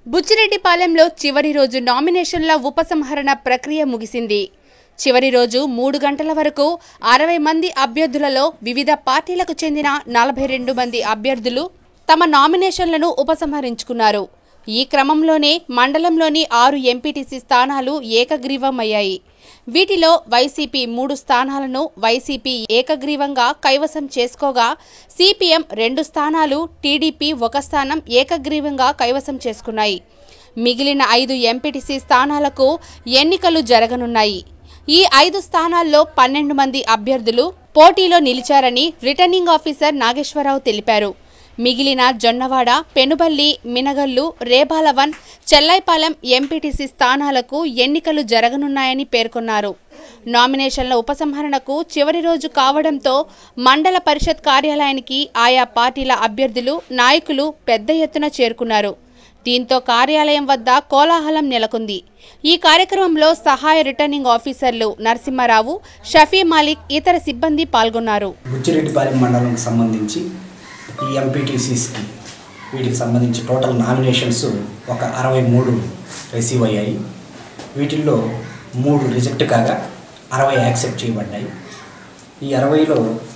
బుచ్చిరెడ్డిపాలెంలో చివరి రోజు నామినేషన్ల ఉపసంహరణ ప్రక్రియ ముగిసింది చివరి రోజు మూడు గంటల వరకు అరవై మంది అభ్యర్థులలో వివిధ పార్టీలకు చెందిన నలభై రెండు మంది అభ్యర్థులు తమ నామినేషన్లను ఉపసంహరించుకున్నారు ఈ క్రమంలోనే మండలంలోని ఆరు ఎంపీటీసీ స్థానాలు ఏకగ్రీవమయ్యాయి వీటిలో వైసీపీ మూడు స్థానాలను వైసీపీ ఏకగ్రీవంగా కైవసం చేసుకోగా సిపిఎం రెండు స్థానాలు టీడీపీ ఒక స్థానం ఏకగ్రీవంగా కైవసం చేసుకున్నాయి మిగిలిన ఐదు ఎంపీటీసీ స్థానాలకు ఎన్నికలు జరగనున్నాయి ఈ ఐదు స్థానాల్లో పన్నెండు మంది అభ్యర్థులు పోటీలో నిలిచారని రిటర్నింగ్ ఆఫీసర్ నాగేశ్వరరావు తెలిపారు మిగిలిన జొన్నవాడ పెనుబల్లి మినగల్లు రేబాలవన్ చెల్లైపాలెం ఎంపీటీసీ స్థానాలకు ఎన్నికలు జరగనున్నాయని పేర్కొన్నారు నామినేషన్ల ఉపసంహరణకు చివరి రోజు కావడంతో మండల పరిషత్ కార్యాలయానికి ఆయా పార్టీల అభ్యర్థులు నాయకులు పెద్ద ఎత్తున చేరుకున్నారు దీంతో కార్యాలయం వద్ద కోలాహలం నెలకొంది ఈ కార్యక్రమంలో సహాయ రిటర్నింగ్ ఆఫీసర్లు నరసింహారావు షఫీ మాలిక్ ఇతర సిబ్బంది పాల్గొన్నారు బుచ్చిరెడ్డిపాలెం మండలంకి సంబంధించి ఈ ఎంపీటీసీస్కి వీటికి సంబంధించి టోటల్ నామినేషన్స్ ఒక అరవై మూడు రిసీవ్ అయ్యాయి వీటిల్లో మూడు రిజెక్ట్ కాగా అరవై యాక్సెప్ట్ చేయబడ్డాయి ఈ అరవైలో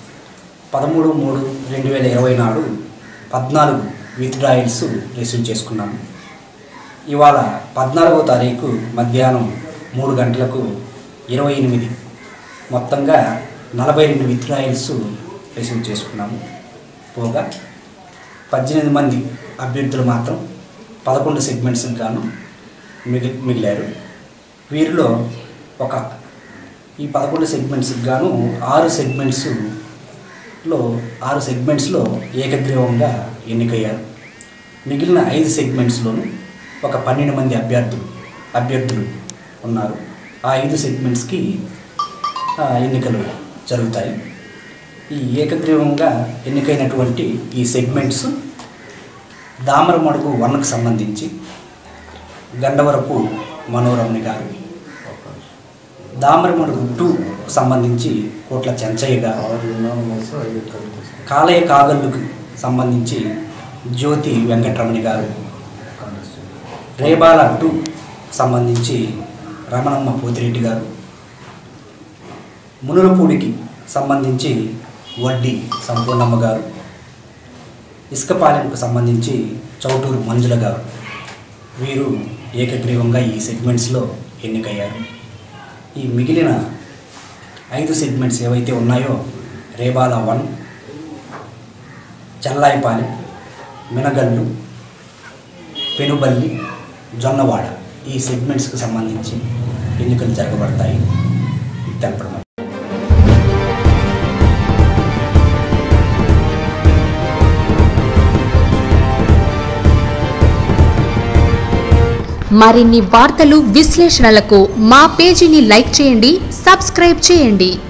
పదమూడు మూడు రెండు వేల ఇరవై నాడు పద్నాలుగు విత్డ్రాయల్స్ రిసీవ్ చేసుకున్నాము ఇవాళ పద్నాలుగో తారీఖు మధ్యాహ్నం మూడు గంటలకు ఇరవై ఎనిమిది మొత్తంగా నలభై రెండు విత్డ్రాయల్స్ రిసీవ్ చేసుకున్నాము పోగా పద్దెనిమిది మంది అభ్యర్థులు మాత్రం పదకొండు సెగ్మెంట్స్కి గాను మిగి మిగిలారు వీరిలో ఒక ఈ పదకొండు సెగ్మెంట్స్కి గాను ఆరు సెగ్మెంట్స్లో ఆరు సెగ్మెంట్స్లో ఏకగ్రీవంగా ఎన్నికయ్యారు మిగిలిన ఐదు సెగ్మెంట్స్లోనూ ఒక పన్నెండు మంది అభ్యర్థులు అభ్యర్థులు ఉన్నారు ఆ ఐదు సెగ్మెంట్స్కి ఆ, ఎన్నికలు జరుగుతాయి ఈ ఏకగ్రీవంగా ఎన్నికైనటువంటి ఈ సెగ్మెంట్స్ దామరమడుగు వన్కు సంబంధించి గండవరపు మనోరమణి గారు దామరమడుగు టూ సంబంధించి కోట్ల చెంచయ్య గారు కాలయ కాగళ్ళుకు సంబంధించి జ్యోతి వెంకటరమణి గారు రేబాల టూ సంబంధించి రమణమ్మ పోతిరెడ్డి గారు మునులపూడికి సంబంధించి వడ్డీ సంపూర్ణమ్మ గారు ఇసుకపాలెంకు సంబంధించి చౌటూరు మంజుల గారు వీరు ఏకగ్రీవంగా ఈ సెగ్మెంట్స్లో ఎన్నికయ్యారు ఈ మిగిలిన ఐదు సెగ్మెంట్స్ ఏవైతే ఉన్నాయో రేబాల వన్ చల్లాయిపాలెం మినగల్లు పెనుబల్లి జొన్నవాడ ఈ సెగ్మెంట్స్కి సంబంధించి ఎన్నికలు జరగబడతాయి తెలపడం మరిన్ని వార్తలు విశ్లేషణలకు మా పేజీని లైక్ చేయండి సబ్స్క్రైబ్ చేయండి